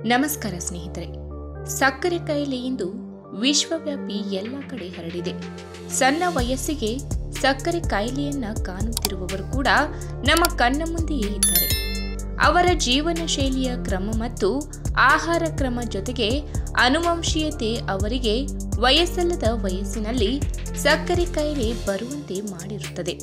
ನಮಸ್ಕಾರ ಸ್ನೇಹಿತರೆ ಸಕ್ಕರೆ ಕಾಯಿಲೆ ಇಂದು ವಿಶ್ವವ್ಯಾಪಿ ಎಲ್ಲ ಕಡೆ ಹರಡಿದೆ ಸಣ್ಣ ವಯಸ್ಸಿಗೆ ಸಕ್ಕರೆ ಕಾಯಿಲೆಯನ್ನ ಕಾಣುತ್ತಿರುವವರು ಕೂಡ ನಮ್ಮ ಕಣ್ಣ ಮುಂದೆಯೇ ಇದ್ದಾರೆ ಅವರ ಜೀವನ ಶೈಲಿಯ ಕ್ರಮ ಮತ್ತು ಆಹಾರ ಕ್ರಮ ಜೊತೆಗೆ ಅನುವಂಶೀಯತೆ ಅವರಿಗೆ ವಯಸ್ಸಲ್ಲದ ವಯಸ್ಸಿನಲ್ಲಿ ಸಕ್ಕರೆ ಕಾಯಿಲೆ ಬರುವಂತೆ ಮಾಡಿರುತ್ತದೆ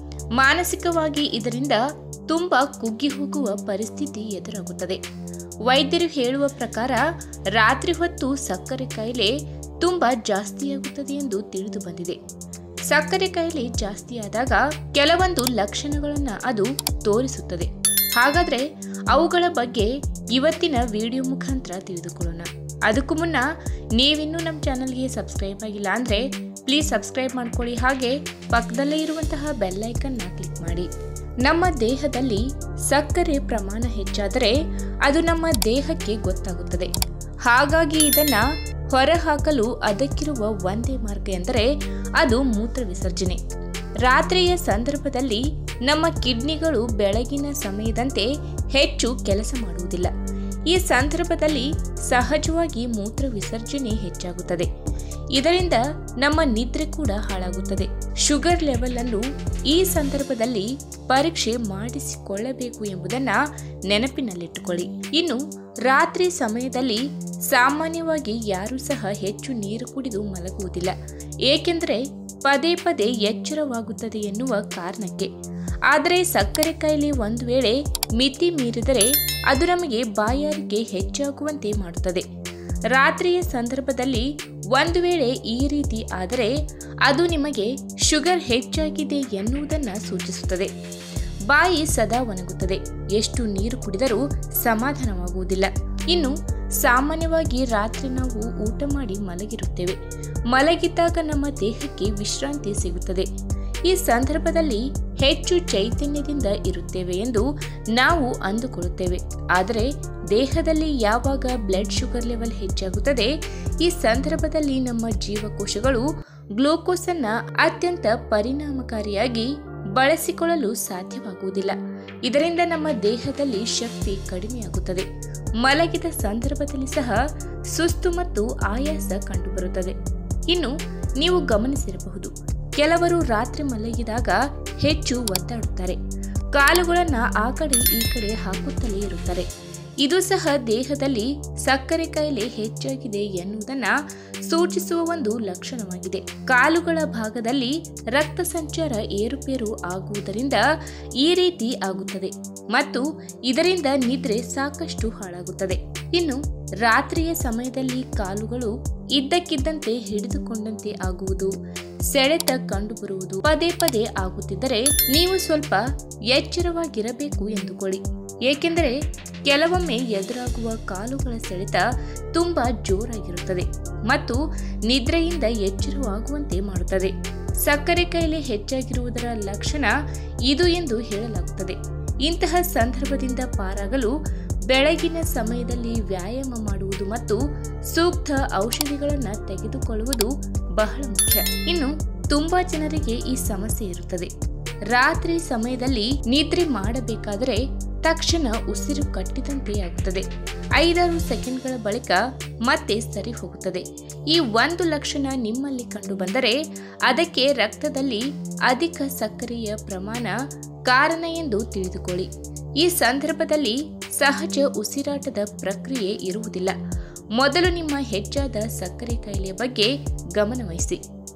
ಮಾನಸಿಕವಾಗಿ ಇದರಿಂದ ತುಂಬಾ ಕುಗ್ಗಿ ಹೋಗುವ ಪರಿಸ್ಥಿತಿ ಎದುರಾಗುತ್ತದೆ ವೈದ್ಯರು ಹೇಳುವ ಪ್ರಕಾರ ರಾತ್ರಿ ಹೊತ್ತು ಸಕ್ಕರೆ ಕಾಯಿಲೆ ತುಂಬಾ ಜಾಸ್ತಿಯಾಗುತ್ತದೆ ಎಂದು ತಿಳಿದು ಬಂದಿದೆ ಸಕ್ಕರೆ ಕಾಯಿಲೆ ಜಾಸ್ತಿಯಾದಾಗ ಕೆಲವೊಂದು ಲಕ್ಷಣಗಳನ್ನು ಅದು ತೋರಿಸುತ್ತದೆ ಹಾಗಾದ್ರೆ ಅವುಗಳ ಬಗ್ಗೆ ಇವತ್ತಿನ ವಿಡಿಯೋ ಮುಖಾಂತರ ತಿಳಿದುಕೊಳ್ಳೋಣ ಅದಕ್ಕೂ ಮುನ್ನ ನೀವಿನ್ನೂ ನಮ್ಮ ಚಾನಲ್ಗೆ ಸಬ್ಸ್ಕ್ರೈಬ್ ಆಗಿಲ್ಲ ಅಂದರೆ ಪ್ಲೀಸ್ ಸಬ್ಸ್ಕ್ರೈಬ್ ಮಾಡ್ಕೊಳ್ಳಿ ಹಾಗೆ ಪಕ್ಕದಲ್ಲೇ ಇರುವಂತಹ ಬೆಲ್ ಐಕನ್ನ ಕ್ಲಿಕ್ ಮಾಡಿ ನಮ್ಮ ದೇಹದಲ್ಲಿ ಸಕ್ಕರೆ ಪ್ರಮಾಣ ಹೆಚ್ಚಾದರೆ ಅದು ನಮ್ಮ ದೇಹಕ್ಕೆ ಗೊತ್ತಾಗುತ್ತದೆ ಹಾಗಾಗಿ ಇದನ್ನ ಹೊರಹಾಕಲು ಅದಕ್ಕಿರುವ ಒಂದೇ ಮಾರ್ಗ ಎಂದರೆ ಅದು ಮೂತ್ರ ವಿಸರ್ಜನೆ ರಾತ್ರಿಯ ಸಂದರ್ಭದಲ್ಲಿ ನಮ್ಮ ಕಿಡ್ನಿಗಳು ಬೆಳಗಿನ ಸಮಯದಂತೆ ಹೆಚ್ಚು ಕೆಲಸ ಮಾಡುವುದಿಲ್ಲ ಈ ಸಂದರ್ಭದಲ್ಲಿ ಸಹಜವಾಗಿ ಮೂತ್ರ ವಿಸರ್ಜನೆ ಹೆಚ್ಚಾಗುತ್ತದೆ ಇದರಿಂದ ನಮ್ಮ ನಿದ್ರೆ ಕೂಡ ಹಾಳಾಗುತ್ತದೆ ಶುಗರ್ ಲೆವೆಲ್ ಅನ್ನು ಈ ಸಂದರ್ಭದಲ್ಲಿ ಪರೀಕ್ಷೆ ಮಾಡಿಸಿಕೊಳ್ಳಬೇಕು ಎಂಬುದನ್ನ ನೆನಪಿನಲ್ಲಿಟ್ಟುಕೊಳ್ಳಿ ಇನ್ನು ರಾತ್ರಿ ಸಮಯದಲ್ಲಿ ಸಾಮಾನ್ಯವಾಗಿ ಯಾರೂ ಸಹ ಹೆಚ್ಚು ನೀರು ಕುಡಿದು ಮಲಗುವುದಿಲ್ಲ ಏಕೆಂದರೆ ಪದೇ ಪದೇ ಎಚ್ಚರವಾಗುತ್ತದೆ ಎನ್ನುವ ಕಾರಣಕ್ಕೆ ಆದರೆ ಸಕ್ಕರೆ ಕಾಯಿಲೆ ಒಂದು ವೇಳೆ ಮಿತಿ ಮೀರಿದರೆ ಅದು ನಮಗೆ ಬಾಯಾರಿಕೆ ಹೆಚ್ಚಾಗುವಂತೆ ಮಾಡುತ್ತದೆ ರಾತ್ರಿಯ ಸಂದರ್ಭದಲ್ಲಿ ಒಂದು ವೇಳೆ ಈ ರೀತಿ ಆದರೆ ಅದು ನಿಮಗೆ ಶುಗರ್ ಹೆಚ್ಚಾಗಿದೆ ಎನ್ನುವುದನ್ನು ಸೂಚಿಸುತ್ತದೆ ಬಾಯಿ ಸದಾ ಒಣಗುತ್ತದೆ ಎಷ್ಟು ನೀರು ಕುಡಿದರೂ ಸಮಾಧಾನವಾಗುವುದಿಲ್ಲ ಇನ್ನು ಸಾಮಾನ್ಯವಾಗಿ ರಾತ್ರಿ ನಾವು ಊಟ ಮಾಡಿ ಮಲಗಿರುತ್ತೇವೆ ಮಲಗಿದ್ದಾಗ ನಮ್ಮ ದೇಹಕ್ಕೆ ವಿಶ್ರಾಂತಿ ಸಿಗುತ್ತದೆ ಈ ಸಂದರ್ಭದಲ್ಲಿ ಹೆಚ್ಚು ಚೈತನ್ಯದಿಂದ ಇರುತ್ತೇವೆ ಎಂದು ನಾವು ಅಂದುಕೊಳ್ಳುತ್ತೇವೆ ಆದರೆ ದೇಹದಲ್ಲಿ ಯಾವಾಗ ಬ್ಲಡ್ ಶುಗರ್ ಲೆವೆಲ್ ಹೆಚ್ಚಾಗುತ್ತದೆ ಈ ಸಂದರ್ಭದಲ್ಲಿ ನಮ್ಮ ಜೀವಕೋಶಗಳು ಗ್ಲೂಕೋಸ್ ಅನ್ನ ಅತ್ಯಂತ ಪರಿಣಾಮಕಾರಿಯಾಗಿ ಬಳಸಿಕೊಳ್ಳಲು ಸಾಧ್ಯವಾಗುವುದಿಲ್ಲ ಇದರಿಂದ ನಮ್ಮ ದೇಹದಲ್ಲಿ ಶಕ್ತಿ ಕಡಿಮೆಯಾಗುತ್ತದೆ ಮಲಗಿದ ಸಂದರ್ಭದಲ್ಲಿ ಸಹ ಸುಸ್ತು ಮತ್ತು ಆಯಾಸ ಕಂಡುಬರುತ್ತದೆ ಇನ್ನು ನೀವು ಗಮನಿಸಿರಬಹುದು ಕೆಲವರು ರಾತ್ರಿ ಮಲಗಿದಾಗ ಹೆಚ್ಚು ಒದ್ದಾಡುತ್ತಾರೆ ಕಾಲುಗಳನ್ನ ಆ ಕಡೆ ಈ ಕಡೆ ಹಾಕುತ್ತಲೇ ಇರುತ್ತಾರೆ ಇದು ಸಹ ದೇಹದಲ್ಲಿ ಸಕ್ಕರೆ ಕಾಯಿಲೆ ಹೆಚ್ಚಾಗಿದೆ ಎನ್ನುವುದನ್ನ ಸೂಚಿಸುವ ಒಂದು ಲಕ್ಷಣವಾಗಿದೆ ಕಾಲುಗಳ ಭಾಗದಲ್ಲಿ ರಕ್ತ ಸಂಚಾರ ಏರುಪೇರು ಆಗುವುದರಿಂದ ಈ ರೀತಿ ಆಗುತ್ತದೆ ಮತ್ತು ಇದರಿಂದ ನಿದ್ರೆ ಸಾಕಷ್ಟು ಹಾಳಾಗುತ್ತದೆ ಇನ್ನು ರಾತ್ರಿಯ ಸಮಯದಲ್ಲಿ ಕಾಲುಗಳು ಇದ್ದಕ್ಕಿದ್ದಂತೆ ಹಿಡಿದುಕೊಂಡಂತೆ ಆಗುವುದು ಸೆಳೆತ ಕಂಡುಬರುವುದು ಪದೇ ಪದೇ ಆಗುತ್ತಿದ್ದರೆ ನೀವು ಸ್ವಲ್ಪ ಎಚ್ಚರವಾಗಿರಬೇಕು ಎಂದುಕೊಳ್ಳಿ ಏಕೆಂದರೆ ಕೆಲವೊಮ್ಮೆ ಎದುರಾಗುವ ಕಾಲುಗಳ ಸೆಳೆತ ತುಂಬಾ ಜೋರಾಗಿರುತ್ತದೆ ಮತ್ತು ನಿದ್ರೆಯಿಂದ ಎಚ್ಚರವಾಗುವಂತೆ ಮಾಡುತ್ತದೆ ಸಕ್ಕರೆ ಕಾಯಿಲೆ ಹೆಚ್ಚಾಗಿರುವುದರ ಲಕ್ಷಣ ಇದು ಎಂದು ಹೇಳಲಾಗುತ್ತದೆ ಇಂತಹ ಸಂದರ್ಭದಿಂದ ಪಾರಾಗಲು ಬೆಳಗಿನ ಸಮಯದಲ್ಲಿ ವ್ಯಾಯಾಮ ಮಾಡುವುದು ಮತ್ತು ಸೂಕ್ತ ಔಷಧಿಗಳನ್ನು ತೆಗೆದುಕೊಳ್ಳುವುದು ಬಹಳ ಮುಖ್ಯ ಇನ್ನು ತುಂಬಾ ಜನರಿಗೆ ಈ ಸಮಸ್ಯೆ ಇರುತ್ತದೆ ರಾತ್ರಿ ಸಮಯದಲ್ಲಿ ನಿದ್ರೆ ಮಾಡಬೇಕಾದರೆ ತಕ್ಷಣ ಉಸಿರು ಕಟ್ಟಿದಂತೆ ಆಗುತ್ತದೆ ಐದಾರು ಸೆಕೆಂಡ್ಗಳ ಬಳಿಕ ಮತ್ತೆ ಸರಿ ಹೋಗುತ್ತದೆ ಈ ಒಂದು ಲಕ್ಷಣ ನಿಮ್ಮಲ್ಲಿ ಕಂಡು ಬಂದರೆ ಅದಕ್ಕೆ ರಕ್ತದಲ್ಲಿ ಅಧಿಕ ಸಕ್ಕರೆಯ ಪ್ರಮಾಣ ಕಾರಣ ಎಂದು ತಿಳಿದುಕೊಳ್ಳಿ ಈ ಸಂದರ್ಭದಲ್ಲಿ ಸಹಜ ಉಸಿರಾಟದ ಪ್ರಕ್ರಿಯೆ ಇರುವುದಿಲ್ಲ ಮೊದಲು ನಿಮ್ಮ ಹೆಚ್ಚಾದ ಸಕ್ಕರೆ ಕಾಯಿಲೆಯ ಬಗ್ಗೆ ಗಮನವಹಿಸಿ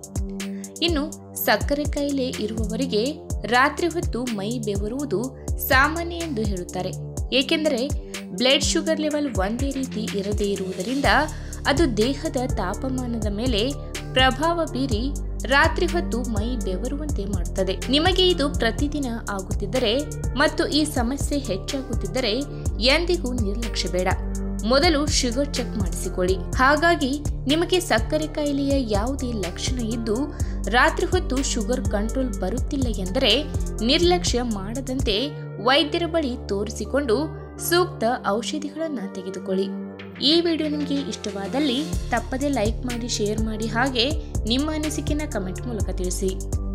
ಇನ್ನು ಸಕ್ಕರೆ ಕಾಯಿಲೆ ಇರುವವರಿಗೆ ರಾತ್ರಿ ಹೊತ್ತು ಮೈ ಬೆವರುವುದು ಸಾಮಾನ್ಯ ಎಂದು ಹೇಳುತ್ತಾರೆ ಏಕೆಂದರೆ ಬ್ಲಡ್ ಶುಗರ್ ಲೆವೆಲ್ ಒಂದೇ ರೀತಿ ಇರದೇ ಇರುವುದರಿಂದ ಅದು ದೇಹದ ತಾಪಮಾನದ ಮೇಲೆ ಪ್ರಭಾವ ಬೀರಿ ರಾತ್ರಿ ಹೊತ್ತು ಮೈ ಬೆವರುವಂತೆ ಮಾಡುತ್ತದೆ ನಿಮಗೆ ಇದು ಪ್ರತಿದಿನ ಆಗುತ್ತಿದ್ದರೆ ಮತ್ತು ಈ ಸಮಸ್ಯೆ ಹೆಚ್ಚಾಗುತ್ತಿದ್ದರೆ ಎಂದಿಗೂ ನಿರ್ಲಕ್ಷ್ಯ ಬೇಡ ಮೊದಲು ಶುಗರ್ ಚೆಕ್ ಮಾಡಿಸಿಕೊಳ್ಳಿ ಹಾಗಾಗಿ ನಿಮಗೆ ಸಕ್ಕರೆ ಕಾಯಿಲೆಯ ಯಾವುದೇ ಲಕ್ಷಣ ಇದ್ದು ರಾತ್ರಿ ಹೊತ್ತು ಶುಗರ್ ಕಂಟ್ರೋಲ್ ಬರುತ್ತಿಲ್ಲ ಎಂದರೆ ನಿರ್ಲಕ್ಷ್ಯ ಮಾಡದಂತೆ ವೈದ್ಯರ ಬಳಿ ತೋರಿಸಿಕೊಂಡು ಸೂಕ್ತ ಔಷಧಿಗಳನ್ನು ತೆಗೆದುಕೊಳ್ಳಿ ಈ ವಿಡಿಯೋ ನಿಮಗೆ ಇಷ್ಟವಾದಲ್ಲಿ ತಪ್ಪದೇ ಲೈಕ್ ಮಾಡಿ ಶೇರ್ ಮಾಡಿ ಹಾಗೆ ನಿಮ್ಮ ಅನಿಸಿಕೆನ ಕಮೆಂಟ್ ಮೂಲಕ ತಿಳಿಸಿ